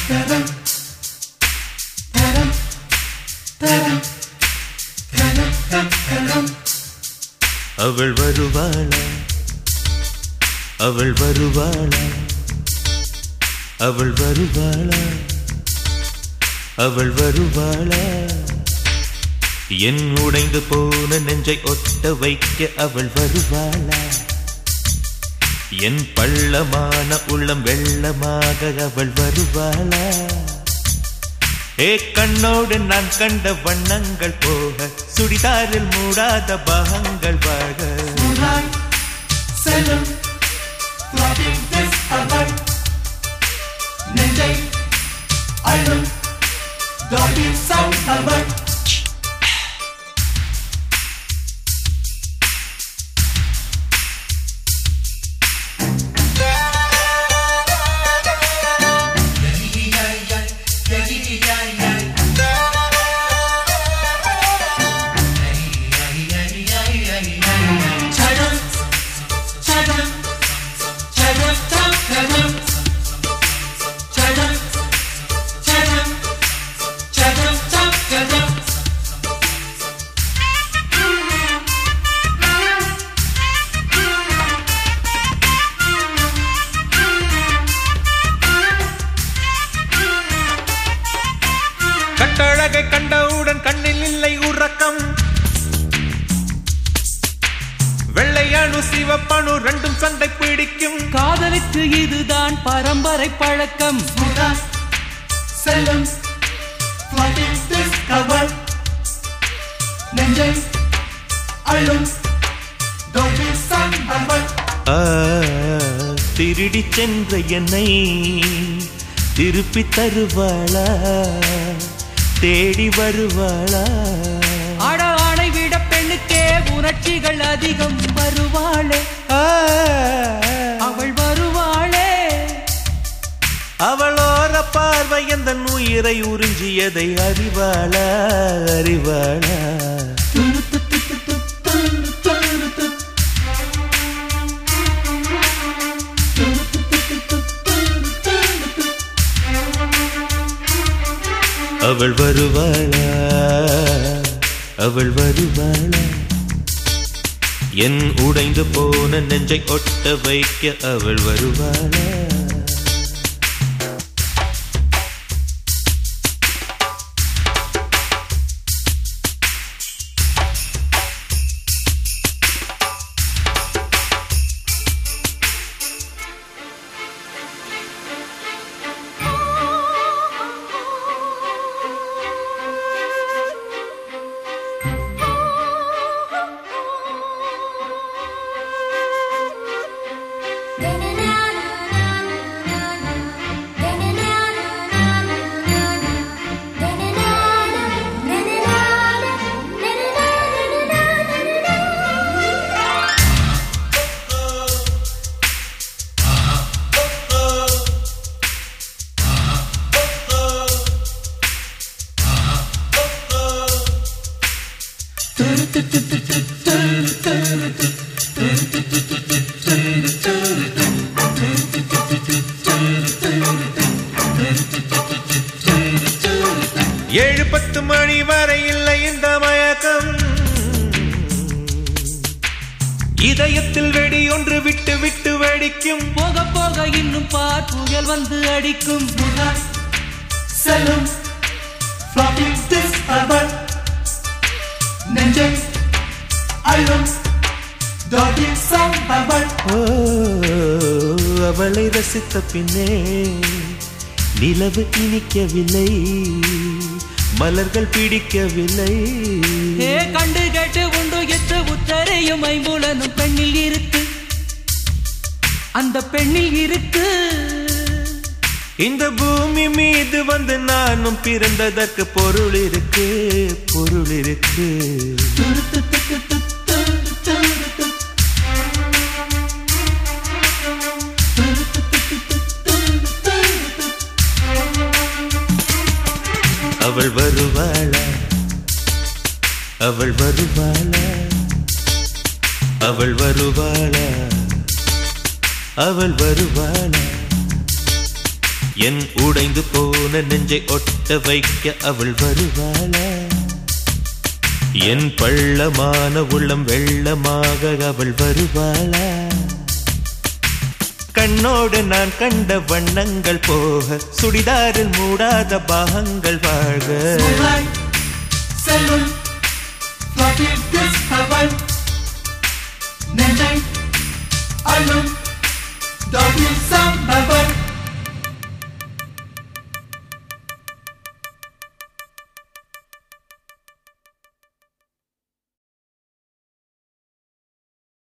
அவள் வருவாளா அவள் வருவாளா அவள் வருவாளா அவள் வருவாளா என் உடைந்து போன நெஞ்சை ஒட்ட வைக்க அவள் வருவாளா என் பள்ளமான உள்ளம் வெள்ளமாக அவள் வருவாளா ஏ கண்ணோடு நான் கண்ட வண்ணங்கள் போக சுடிதாரில் மூடாத பாகங்கள் வாழ Moonlight, செல்லும் floating this அவள் நெஞ்சை அழும் dolby sound அவள் Chadam, chadam, chadam, tam, chadam. Chadam, chadam, chadam, tam, chadam. கட்டழகை கண்டவுடன் கண்ணில் இல்லை உறக்கம் வெள்ளையணு சிவப்பணு ரெண்டும் சண்டை பிடிக்கும் காதலுக்கு இதுதான் பரம்பரை பழக்கம் Moonlight, செல்லும் floating this அவள் நெஞ்சை அழும் dolby sound அவள் ஆ, திருடி சென்ற என்னை திருப்பி தருவாளா தேடி வருவாளா அட ஆணை விட பெண்ணுக்கே உணர்ச்சிகள் அதிகம் வருவாளே ஆ, அவள் வருவாளே அவளோர பார்வை எந்த உயிரை உறிஞ்சியதை அறிவாளா அறிவாளா அவள் வருவாளா அவள் வருவாளா என் உடைந்து போன நெஞ்சை ஒட்ட வைக்க அவள் வருவாளா ஏழு பத்து மணி வரை இல்லை இந்த மயக்கம் இதயத்தில் வெடி ஒன்று விட்டு விட்டு வெடிக்கும் போக போக இன்னும் பார் புயல் வந்து அடிக்கும் Moonlight, செல்லும் floating this அவள் நெஞ்சை அழும் dolby sound அவள் ஓ, அவளை ரசித்த பின்னே நிலவு இனிக்கவில்லை மலர்கள் பிடிக்கவில்லை ஏ கண்டு கேட்டு உண்டு எட்டு உத்தரையும் ஐம்புலனும் பெண்ணில் இருக்கு அந்த பெண்ணில் இருக்கு இந்த பூமி மீது வந்து நானும் பிறந்ததற்கு பொருள் இருக்கு பொருள் இருக்கு அவள் வருவாளா அவள் வருவாளா அவள் வருவாளா அவள் வருவாளா என் உடைந்து போன நெஞ்சை ஒட்ட வைக்க அவள் வருவாளா என் பள்ளமான உள்ளம் வெள்ளமாக அவள் வருவாளா கண்ணோடு நான் கண்ட வண்ணங்கள் போக சுடிதாரில் மூடாத பாகங்கள் வாழ்க Moonlight, செல்லும் floppy disk heaven நெஞ்சை அள்ளும் டாகில் சம்பவன்